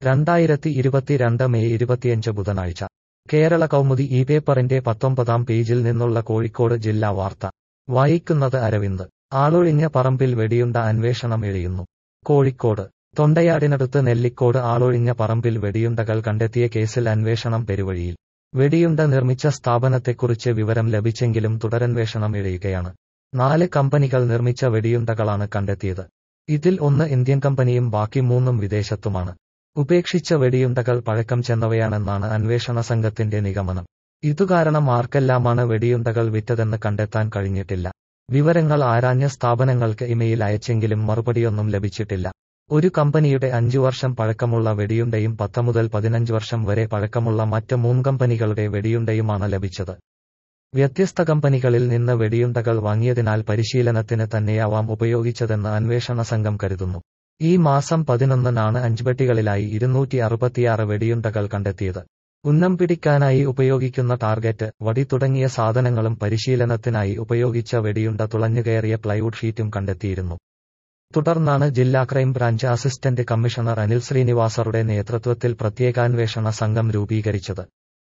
രണ്ടായിരത്തി ഇരുപത്തിരണ്ട് മെയ് ഇരുപത്തിയഞ്ച് ബുധനാഴ്ച കേരള കൗമുദി ഈ പേപ്പറിന്റെ പത്തൊമ്പതാം പേജിൽ നിന്നുള്ള കോഴിക്കോട് ജില്ലാ വാർത്ത വായിക്കുന്നത് അരവിന്ദ് ആളൊഴിഞ്ഞ പറമ്പിൽ വെടിയുണ്ട അന്വേഷണം എഴിയുന്നു കോഴിക്കോട് തൊണ്ടയാടിനടുത്ത് നെല്ലിക്കോട് ആളൊഴിഞ്ഞ പറമ്പിൽ വെടിയുണ്ടകൾ കണ്ടെത്തിയ കേസിൽ അന്വേഷണം പെരുവഴിയിൽ വെടിയുണ്ട നിർമ്മിച്ച സ്ഥാപനത്തെക്കുറിച്ച് വിവരം ലഭിച്ചെങ്കിലും തുടരന്വേഷണം എഴിയുകയാണ് നാല് കമ്പനികൾ നിർമ്മിച്ച വെടിയുണ്ടകളാണ് കണ്ടെത്തിയത് ഇതിൽ ഒന്ന് ഇന്ത്യൻ കമ്പനിയും ബാക്കി മൂന്നും വിദേശത്തുമാണ് ഉപേക്ഷിച്ച വെടിയുണ്ടകൾ പഴക്കം ചെന്നവയാണെന്നാണ് അന്വേഷണ സംഘത്തിന്റെ നിഗമനം ഇതുകാരണം ആർക്കെല്ലാമാണ് വെടിയുണ്ടകൾ വിറ്റതെന്ന് കണ്ടെത്താൻ കഴിഞ്ഞിട്ടില്ല വിവരങ്ങൾ ആരാഞ്ഞ സ്ഥാപനങ്ങൾക്ക് ഇമെയിൽ അയച്ചെങ്കിലും മറുപടിയൊന്നും ലഭിച്ചിട്ടില്ല ഒരു കമ്പനിയുടെ അഞ്ചു വർഷം പഴക്കമുള്ള വെടിയുണ്ടയും പത്ത് മുതൽ പതിനഞ്ച് വർഷം വരെ പഴക്കമുള്ള മറ്റ് മൂന്ന് കമ്പനികളുടെ വെടിയുണ്ടയുമാണ് ലഭിച്ചത് വ്യത്യസ്ത കമ്പനികളിൽ നിന്ന് വെടിയുണ്ടകൾ വാങ്ങിയതിനാൽ പരിശീലനത്തിന് തന്നെയാവാം ഉപയോഗിച്ചതെന്ന് അന്വേഷണ സംഘം കരുതുന്നു ഈ മാസം പതിനൊന്നിനാണ് അഞ്ചുപെട്ടികളിലായി ഇരുന്നൂറ്റി അറുപത്തിയാറ് വെടിയുണ്ടകൾ കണ്ടെത്തിയത് ഉന്നം പിടിക്കാനായി ഉപയോഗിക്കുന്ന ടാർഗറ്റ് വടി തുടങ്ങിയ സാധനങ്ങളും പരിശീലനത്തിനായി ഉപയോഗിച്ച വെടിയുണ്ട തുളഞ്ഞുകയറിയ പ്ലൈവുഡ് ഷീറ്റും കണ്ടെത്തിയിരുന്നു തുടർന്നാണ് ജില്ലാ ക്രൈംബ്രാഞ്ച് അസിസ്റ്റന്റ് കമ്മീഷണർ അനിൽ ശ്രീനിവാസറുടെ നേതൃത്വത്തിൽ പ്രത്യേകാന്വേഷണ സംഘം രൂപീകരിച്ചത്